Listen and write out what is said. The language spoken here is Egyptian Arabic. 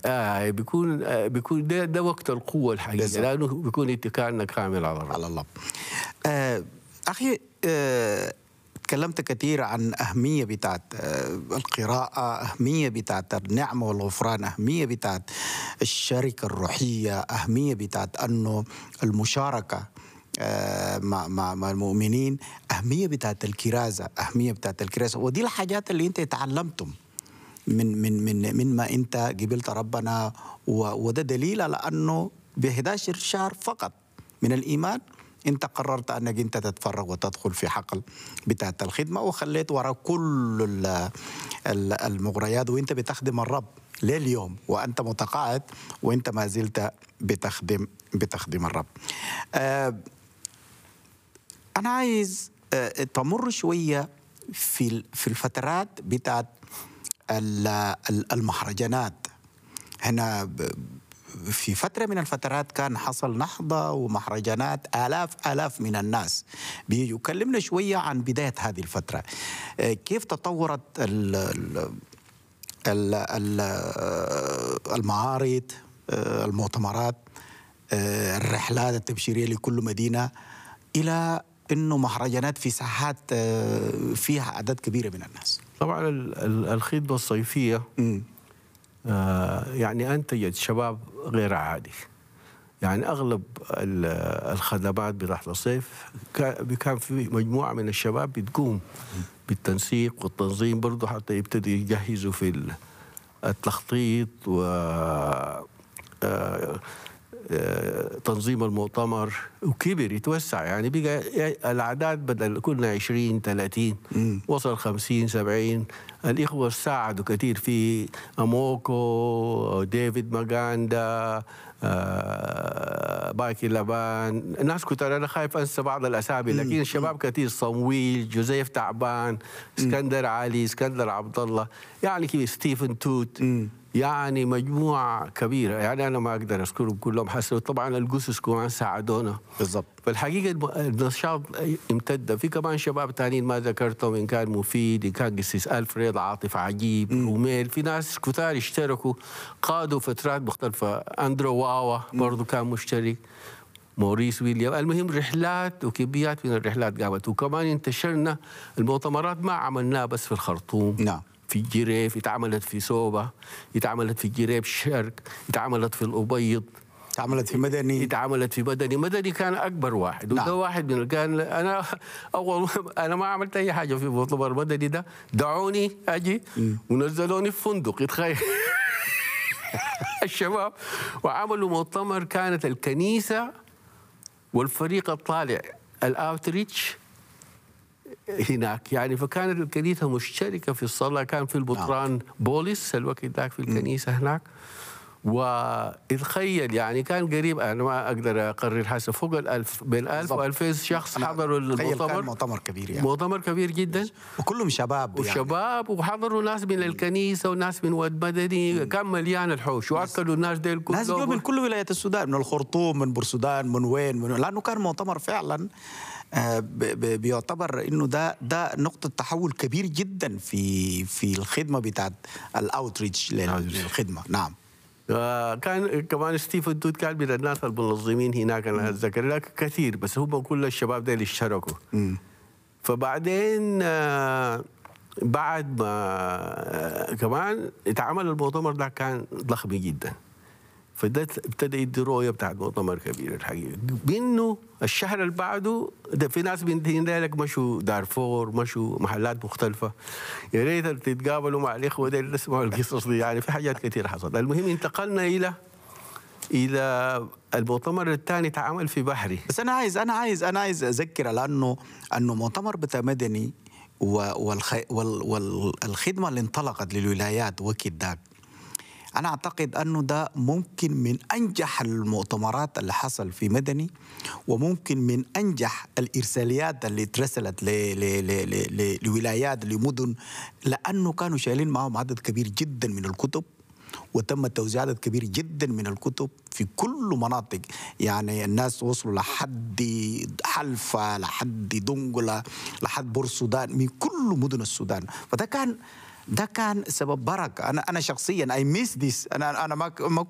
آه بيكون آه بيكون ده, ده وقت القوه الحقيقيه بالظبط. لانه بيكون اتكالنا كامل على الرب على الله آه أخي آه تكلمت كثير عن أهمية بتاعت آه القراءة أهمية بتاعت النعمة والغفران أهمية بتاعت الشركة الروحية أهمية بتاعت أنه المشاركة آه، مع, مع, مع المؤمنين أهمية بتاعت الكرازة أهمية بتاعت الكرازة ودي الحاجات اللي أنت تعلمتم من من من من ما انت قبلت ربنا و- وده دليل على انه ب 11 شهر فقط من الايمان انت قررت انك انت تتفرغ وتدخل في حقل بتاعه الخدمه وخليت وراء كل ال- ال- المغريات وانت بتخدم الرب لليوم وانت متقاعد وانت ما زلت بتخدم بتخدم الرب. آه انا عايز آه، تمر شويه في ال- في الفترات بتاعت ال- ال- المهرجانات هنا ب- في فترة من الفترات كان حصل نهضة ومهرجانات آلاف آلاف من الناس بيجوا كلمنا شوية عن بداية هذه الفترة آه، كيف تطورت ال ال ال ال المعارض آه، المؤتمرات آه، الرحلات التبشيرية لكل مدينة إلى أنه مهرجانات في ساحات آه، فيها أعداد كبيرة من الناس طبعا ال- ال- الخطبه الصيفيه مم. آه، يعني انتجت شباب غير عادي يعني اغلب ال- الخدمات بتاعت الصيف كا- كان في مجموعه من الشباب بتقوم بالتنسيق والتنظيم برضه حتى يبتدوا يجهزوا في ال- التخطيط و آه، آه، تنظيم المؤتمر وكبر يتوسع يعني بقى الاعداد بدل كنا 20 30 وصل 50 70 الاخوه ساعدوا كثير في اموكو ديفيد ماغاندا آه، باكي لبان ناس كتار انا خايف انسى بعض الاسامي لكن الشباب كثير صمويل جوزيف تعبان اسكندر علي اسكندر عبد الله يعني كذا ستيفن توت يعني مجموعة كبيرة يعني أنا ما أقدر أذكرهم كلهم حسب طبعا الجثث كمان ساعدونا بالضبط فالحقيقة الم- النشاط امتد في كمان شباب تانيين ما ذكرتهم إن كان مفيد إن كان قسيس ألفريد عاطف عجيب روميل في ناس كتار اشتركوا قادوا فترات مختلفة أندرو واوا برضو كان مشترك موريس ويليام المهم رحلات وكميات من الرحلات قامت وكمان انتشرنا المؤتمرات ما عملناها بس في الخرطوم نعم في الجريف اتعملت في سوبا اتعملت في الجريف شرق اتعملت في الأبيض عملت في مدني اتعملت في مدني مدني كان اكبر واحد وده نعم. واحد من كان انا اول انا ما عملت اي حاجه في مؤتمر مدني ده دعوني اجي ونزلوني في فندق يتخيل الشباب وعملوا مؤتمر كانت الكنيسه والفريق الطالع الاوتريتش هناك يعني فكانت الكنيسه مشتركه في الصلاه كان في البطران بوليس الوقت ذاك في الكنيسه هناك واتخيل يعني كان قريب انا ما اقدر اقرر حسب فوق الألف بين 1000 بالضبط. و2000 شخص أنا حضروا تخيل كان المؤتمر مؤتمر كبير يعني مؤتمر كبير جدا وكلهم شباب يعني. وشباب وحضروا ناس من الكنيسه وناس من واد مدني كان مليان الحوش واكلوا الناس ديل ناس جو من كلهم كل ولايات السودان من الخرطوم من بورسودان من وين من لانه كان مؤتمر فعلا آه، ب- ب- بيعتبر انه ده ده نقطه تحول كبير جدا في في الخدمه بتاعت الاوتريتش لل- Outreach. للخدمه نعم آه، كان كمان ستيفن توت كان من الناس المنظمين هناك انا اتذكر لك كثير بس هم كل الشباب ديل اشتركوا فبعدين آه، بعد ما آه، كمان اتعمل المؤتمر ده كان ضخم جدا فده ابتدى يدي رؤيه بتاعت مؤتمر كبير الحقيقه منه الشهر اللي بعده ده في ناس من ذلك مشوا دارفور مشوا محلات مختلفه يا ريت تتقابلوا مع الاخوه دي اللي اسمعوا القصص دي يعني في حاجات كثير حصلت المهم انتقلنا الى الى المؤتمر الثاني اتعمل في بحري بس انا عايز انا عايز انا عايز اذكر لانه انه مؤتمر بتاع مدني و- والخ وال والخدمه اللي انطلقت للولايات وقت ذاك انا اعتقد انه ده ممكن من انجح المؤتمرات اللي حصل في مدني وممكن من انجح الارساليات اللي اترسلت ل- ل- ل- ل- ل- لولايات لمدن لانه كانوا شايلين معهم عدد كبير جدا من الكتب وتم توزيع عدد كبير جدا من الكتب في كل مناطق يعني الناس وصلوا لحد حلفة لحد دنقلة لحد بور السودان من كل مدن السودان فده كان ده كان سبب بركه انا انا شخصيا اي ميس ذيس انا انا ما ما